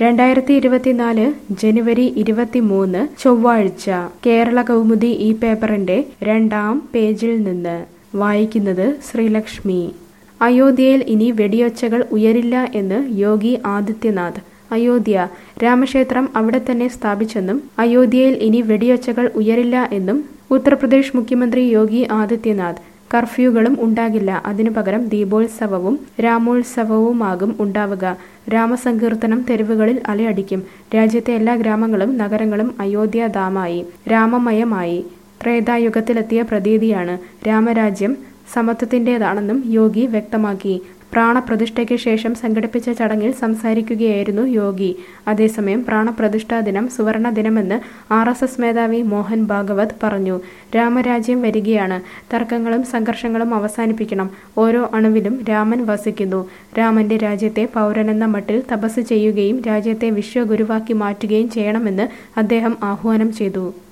രണ്ടായിരത്തി ഇരുപത്തിനാല് ജനുവരി ഇരുപത്തിമൂന്ന് ചൊവ്വാഴ്ച കേരള കൗമുദി ഈ പേപ്പറിന്റെ രണ്ടാം പേജിൽ നിന്ന് വായിക്കുന്നത് ശ്രീലക്ഷ്മി അയോധ്യയിൽ ഇനി വെടിയൊച്ചകൾ ഉയരില്ല എന്ന് യോഗി ആദിത്യനാഥ് അയോധ്യ രാമക്ഷേത്രം അവിടെ തന്നെ സ്ഥാപിച്ചെന്നും അയോധ്യയിൽ ഇനി വെടിയൊച്ചകൾ ഉയരില്ല എന്നും ഉത്തർപ്രദേശ് മുഖ്യമന്ത്രി യോഗി ആദിത്യനാഥ് കർഫ്യൂകളും ഉണ്ടാകില്ല അതിനു പകരം ദീപോത്സവവും രാമോത്സവവുമാകും ഉണ്ടാവുക രാമസങ്കീർത്തനം തെരുവുകളിൽ അലയടിക്കും രാജ്യത്തെ എല്ലാ ഗ്രാമങ്ങളും നഗരങ്ങളും അയോധ്യാധാമായി രാമമയമായി ത്രേതായുഗത്തിലെത്തിയ പ്രതീതിയാണ് രാമരാജ്യം സമത്വത്തിൻ്റെതാണെന്നും യോഗി വ്യക്തമാക്കി പ്രാണപ്രതിഷ്ഠയ്ക്ക് ശേഷം സംഘടിപ്പിച്ച ചടങ്ങിൽ സംസാരിക്കുകയായിരുന്നു യോഗി അതേസമയം പ്രാണപ്രതിഷ്ഠാ ദിനം സുവർണ ദിനമെന്ന് ആർ എസ് എസ് മേധാവി മോഹൻ ഭാഗവത് പറഞ്ഞു രാമരാജ്യം വരികയാണ് തർക്കങ്ങളും സംഘർഷങ്ങളും അവസാനിപ്പിക്കണം ഓരോ അണുവിലും രാമൻ വസിക്കുന്നു രാമന്റെ രാജ്യത്തെ പൗരനെന്ന മട്ടിൽ തപസ് ചെയ്യുകയും രാജ്യത്തെ വിശ്വഗുരുവാക്കി മാറ്റുകയും ചെയ്യണമെന്ന് അദ്ദേഹം ആഹ്വാനം ചെയ്തു